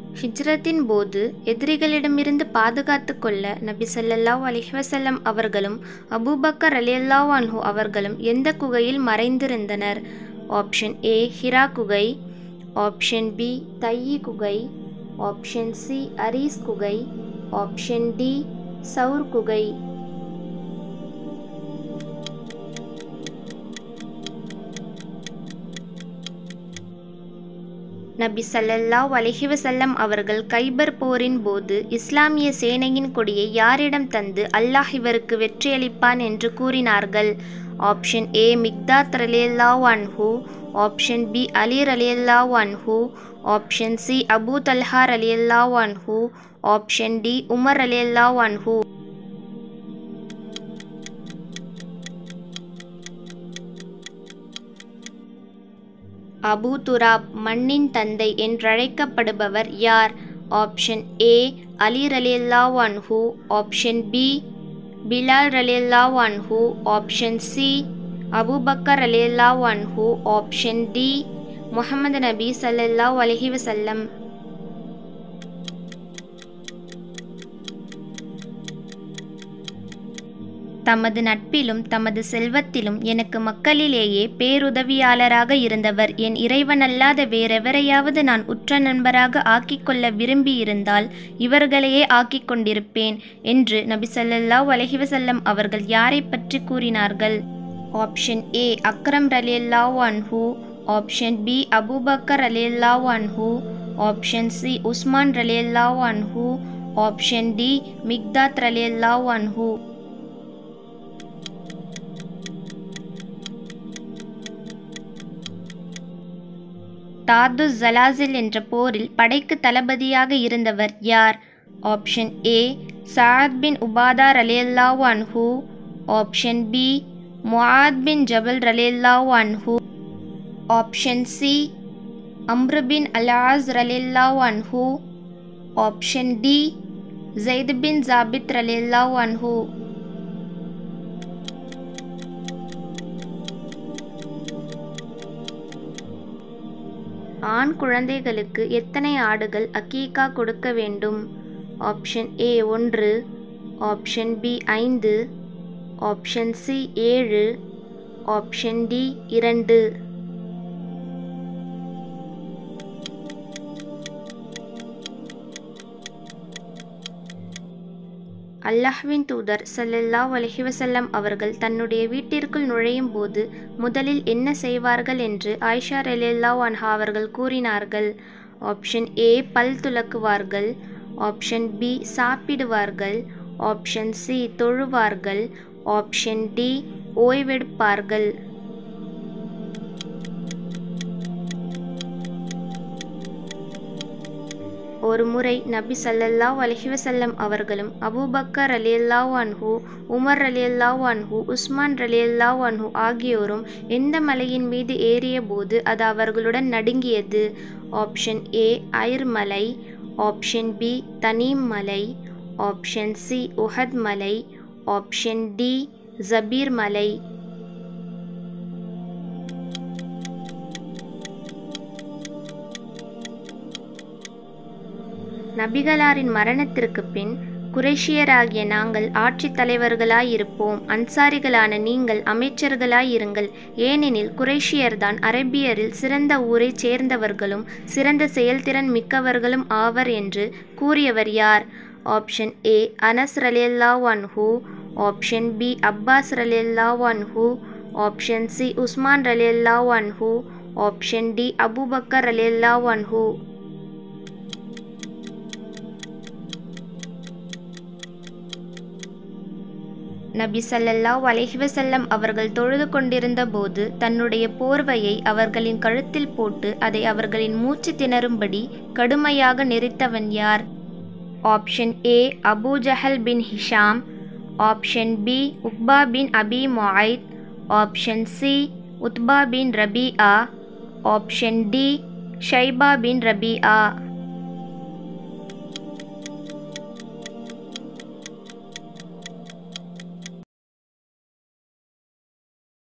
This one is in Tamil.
ஹிஜ்ரத்தின் போது எதிரிகளிடமிருந்து பாதுகாத்து கொள்ள நபி ஸல்லல்லாஹு அலைஹி வஸல்லம் அவர்களும் அபூபக்கர் ரலியல்லாஹு அன்ஹு அவர்களும் எந்த குகையில் மறைந்திருந்தனர் ஆப்ஷன் ஏ ஹிரா குகை ஆப்ஷன் பி தையி குகை ஆப்ஷன் சி அரீஸ் குகை ஆப்ஷன் டி சவுர் குகை நபி ஸல்லல்லாஹு அலைஹி வஸல்லம் அவர்கள் கைபர் போரின் போது இஸ்லாமிய சேனையின் கொடியை யாரிடம் தந்து அல்லாஹ் இவருக்கு வெற்றியளிப்பான் என்று கூறினார்கள் ஆப்ஷன் ஏ மிக்தாத் ரலியல்லாஹு அன்ஹு ஆப்ஷன் பி அலி ரலியல்லாஹு அன்ஹு ஆப்ஷன் சி அபூ தல்ஹா ரலியல்லாஹு அன்ஹு ஆப்ஷன் டி உமர் ரலியல்லாஹு அன்ஹு அபூ துராப் மண்ணின் தந்தை என்றழைக்கப்படுபவர் யார் ஆப்ஷன் ஏ அலி ரலியல்லாஹு அன்ஹு ஆப்ஷன் பி பிலால் ரலியல்லாஹு அன்ஹு ஆப்ஷன் சி அபூபக்கர் ரலியல்லாஹு அன்ஹு ஆப்ஷன் டி முஹம்மது நபி ஸல்லல்லாஹு அலைஹி வஸல்லம் தமது நட்பிலும் தமது செல்வத்திலும் எனக்கு மக்களிலேயே பேருதவியாளராக இருந்தவர் என் இறைவனல்லாத வேறெவரையாவது நான் உற்ற நண்பராக ஆக்கிக் கொள்ள விரும்பியிருந்தால் இவர்களையே ஆக்கிக் கொண்டிருப்பேன் என்று நபி ஸல்லல்லாஹு அலைஹி வஸல்லம் அவர்கள் யாரை பற்றி கூறினார்கள் ஆப்ஷன் ஏ அக்ரம் ரலியல்லாஹு அன்ஹு ஆப்ஷன் பி அபூபக்கர் ரலியல்லாஹு அன்ஹு ஆப்ஷன் சி உஸ்மான் ரலியல்லாஹு அன்ஹு ஆப்ஷன் டி மிக்தாத் ரலியல்லாஹு அன்ஹு தாது ஜலாசில் என்ற போரில் படைக்கு தளபதியாக இருந்தவர் யார் ஆப்ஷன் ஏ சாத் பின் உபாதா ரலியல்லாஹு அன்ஹு ஆப்ஷன் பி முஆத் பின் ஜபல் ரலியல்லாஹு அன்ஹு option C Amr bin Al As ரலியல்லாஹு அன்ஹு option D Zaid bin Thabit ரலியல்லாஹு அன்ஹு ஆண் குழந்தைகளுக்கு எத்தனை ஆடுகள் அக்கீகா கொடுக்க வேண்டும் ஆப்ஷன் ஏ ஒன்று ஆப்ஷன் பி ஐந்து ஆப்ஷன் சி ஏழு ஆப்ஷன் டி இரண்டு அல்லாஹ்வின் தூதர் ஸல்லல்லாஹு அலைஹி வஸல்லம் அவர்கள் தன்னுடைய வீட்டிற்குள் நுழையும் போது முதலில் என்ன செய்வார்கள் என்று ஆயிஷா ரலியல்லாஹு அன்ஹா அவர்கள் கூறினார்கள் ஆப்ஷன் ஏ பல் துலக்குவார்கள் ஆப்ஷன் பி சாப்பிடுவார்கள் ஆப்ஷன் சி தொழுவார்கள் ஆப்ஷன் டி ஓய்வெடுப்பார்கள் ஒரு முறை நபி ஸல்லல்லாஹு அலைஹி வஸல்லம் அவர்களும் அபூபக்கர் ரலியல்லாஹு அன்ஹு உமர் ரலியல்லாஹு அன்ஹு உஸ்மான் ரலியல்லாஹு அன்ஹு ஆகியோரும் எந்த மலையின் மீது ஏறிய போது அது அவர்களுடன் நடுங்கியது ஆப்ஷன் ஏ ஐர் மலை ஆப்ஷன் பி தனீம் மலை ஆப்ஷன் சி உஹத் மலை ஆப்ஷன் டி ஜபீர் மலை நபிகளாரின் மரணத்திற்கு பின் குரேஷியராகிய நாங்கள் ஆட்சித் தலைவர்களாயிருப்போம் அன்சாரிகளான நீங்கள் அமைச்சர்களாயிருங்கள் ஏனெனில் குரேஷியர்தான் அரபியரில் சிறந்த ஊரைச் சேர்ந்தவர்களும் சிறந்த செயல்திறன் மிக்கவர்களும் ஆவர் என்று கூறியவர் யார் ஆப்ஷன் ஏ அனஸ் ரலியல்லாஹு அன்ஹு ஆப்ஷன் பி அப்பாஸ் ரலியல்லாஹு அன்ஹு ஆப்ஷன் சி உஸ்மான் ரலியல்லாஹு அன்ஹு ஆப்ஷன் டி அபூபக்கர் ரலியல்லாஹு அன்ஹு நபி ஸல்லல்லாஹு அலைஹி வஸல்லம் அவர்கள் தொழுது கொண்டிருந்த போது தன்னுடைய போர்வையை அவர்களின் கழுத்தில் போட்டு அதை அவர்களின் மூச்சு திணறும்படி கடுமையாக நெரித்தவன் யார் option A Abu Jahl bin Hisham option B Uqba bin Abi Muait option C Utba bin Rabia option D Shaiba bin ரபிஆ